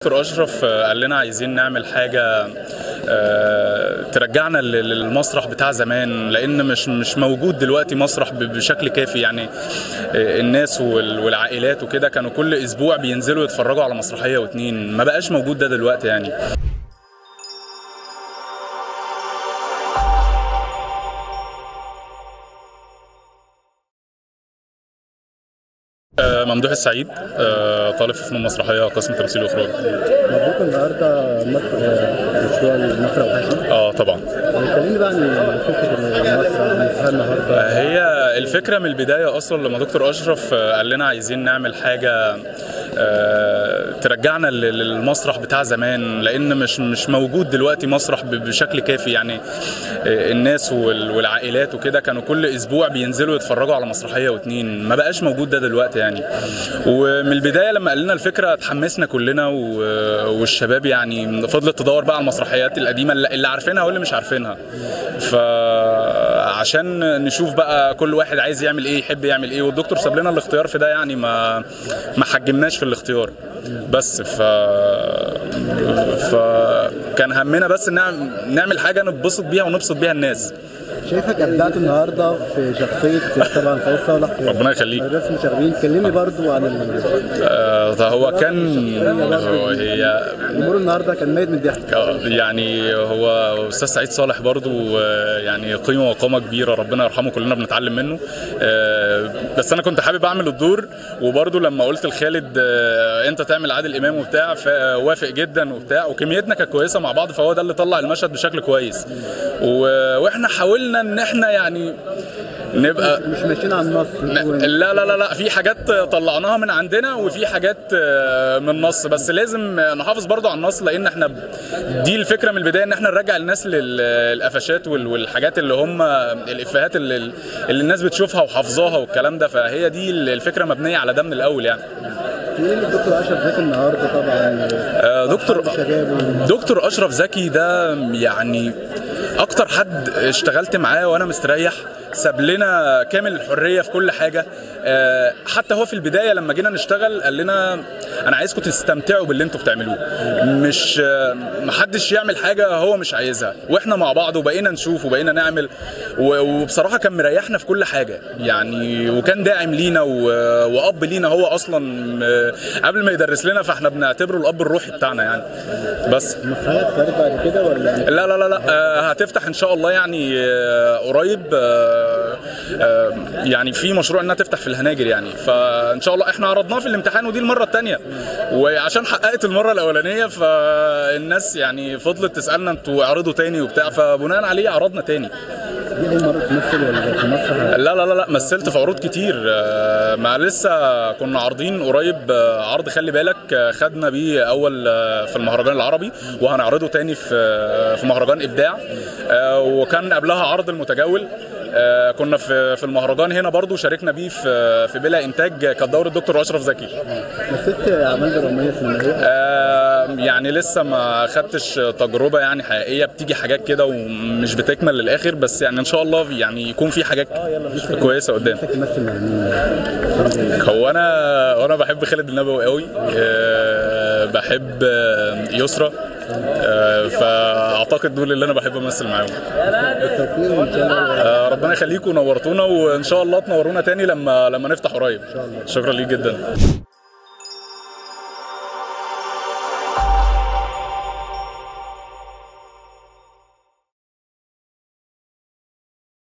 دكتور اشرف قال لنا عايزين نعمل حاجه آه، ترجعنا لل- للمسرح بتاع زمان لان مش مش موجود دلوقتي مسرح ب- بشكل كافي يعني آه، الناس وال- والعائلات وكده كانوا كل اسبوع بينزلوا يتفرجوا على مسرحيه واتنين ما بقاش موجود ده دلوقتي يعني آه، ممدوح السعيد آه، طالب في فنون مسرحيه قسم تمثيل واخراج مبروك النهارده مصر مشروع المسرح وحشي اه طبعا كلمني بقى عن فكره المسرح المسرح النهارده هي الفكره من البدايه اصلا لما دكتور اشرف آه، قال لنا عايزين نعمل حاجه آه، ترجعنا لل- للمسرح بتاع زمان لان مش مش موجود دلوقتي مسرح ب- بشكل كافي يعني آه، الناس وال- والعائلات وكده كانوا كل اسبوع بينزلوا يتفرجوا على مسرحيه واتنين ما بقاش موجود ده دلوقتي يعني ومن البدايه لما قال لنا الفكره اتحمسنا كلنا و- والشباب يعني فضلت تدور بقى على المسرحيات القديمه اللي اللي عارفينها واللي مش عارفينها فعشان نشوف بقى كل واحد عايز يعمل ايه يحب يعمل ايه والدكتور ساب لنا الاختيار في ده يعني ما ما حجمناش في الاختيار بس ف فكان همنا بس نعم- نعمل حاجه نتبسط بيها ونبسط بيها الناس شايفك ابدعت النهارده في شخصيه طبعا فايز صالح ربنا يخليك. رسم شغالين كلمني برضو عن ال- آه، هو كان هو هي الجمهور النهارده كان ميت من الضحك آه، يعني هو استاذ سعيد صالح برضو آه، يعني قيمه وقامه كبيره ربنا يرحمه كلنا بنتعلم منه آه، بس انا كنت حابب اعمل الدور وبرضو لما قلت لخالد آه، انت تعمل عادل امام وبتاع فوافق جدا وبتاع وكميتنا كانت كويسه مع بعض فهو ده اللي طلع المشهد بشكل كويس و- واحنا حاولنا ان احنا يعني نبقى مش ماشيين على النص لا لا لا لا في حاجات طلعناها من عندنا وفي حاجات آه، من النص بس لازم نحافظ برضو على النص لان احنا ب- دي الفكره من البدايه ان احنا نرجع الناس للقفشات وال- والحاجات اللي هم الافيهات اللي, اللي الناس بتشوفها وحافظاها والكلام ده فهي دي الفكره مبنيه على ده من الاول يعني في الدكتور اشرف زكي النهارده طبعا آه، دكتور الشباب دكتور اشرف زكي ده يعني اكتر حد اشتغلت معاه وانا مستريح ساب لنا كامل الحريه في كل حاجه آه، حتى هو في البدايه لما جينا نشتغل قال لنا انا عايزكم تستمتعوا باللي انتوا بتعملوه مش آه، محدش يعمل حاجه هو مش عايزها واحنا مع بعض وبقينا نشوف وبقينا نعمل و- وبصراحه كان مريحنا في كل حاجه يعني وكان داعم لينا و- واب لينا هو اصلا آه، قبل ما يدرس لنا فاحنا بنعتبره الاب الروحي بتاعنا يعني بس المسرحيه هتتعرض بعد كده ولا لا لا لا لا آه، هتفتح ان شاء الله يعني آه، قريب آه، آه، يعني في مشروع انها تفتح في الهناجر يعني فان شاء الله احنا عرضناها في الامتحان ودي المره الثانيه وعشان حققت المره الاولانيه فالناس يعني فضلت تسالنا انتوا اعرضوا تاني وبتاع فبناء عليه عرضنا تاني دي اول مره تمثل ولا في مسرح لا لا لا لا مثلت في عروض كتير آه، ما لسه كنا عارضين قريب آه، عرض خلي بالك آه، خدنا بيه اول آه، في المهرجان العربي وهنعرضه تاني في آه، في مهرجان ابداع آه، وكان قبلها عرض المتجول آه، كنا في في المهرجان هنا برضو شاركنا بيه في في بلا انتاج كانت دوره الدكتور اشرف زكي مثلت اعمال دراميه سينمائيه آه، يعني لسه ما خدتش تجربه يعني حقيقيه بتيجي حاجات كده ومش بتكمل للاخر بس يعني ان شاء الله يعني يكون في حاجات كويسه قدام نفسك تمثل مع مين؟ هو انا وانا بحب خالد النبوي قوي أه بحب آه، يسرا أه فاعتقد دول اللي انا بحب امثل معاهم بالتوفيق وان شاء الله أه ربنا يخليكم نورتونا وان شاء الله تنورونا تاني لما لما نفتح قريب شكرا ليك جدا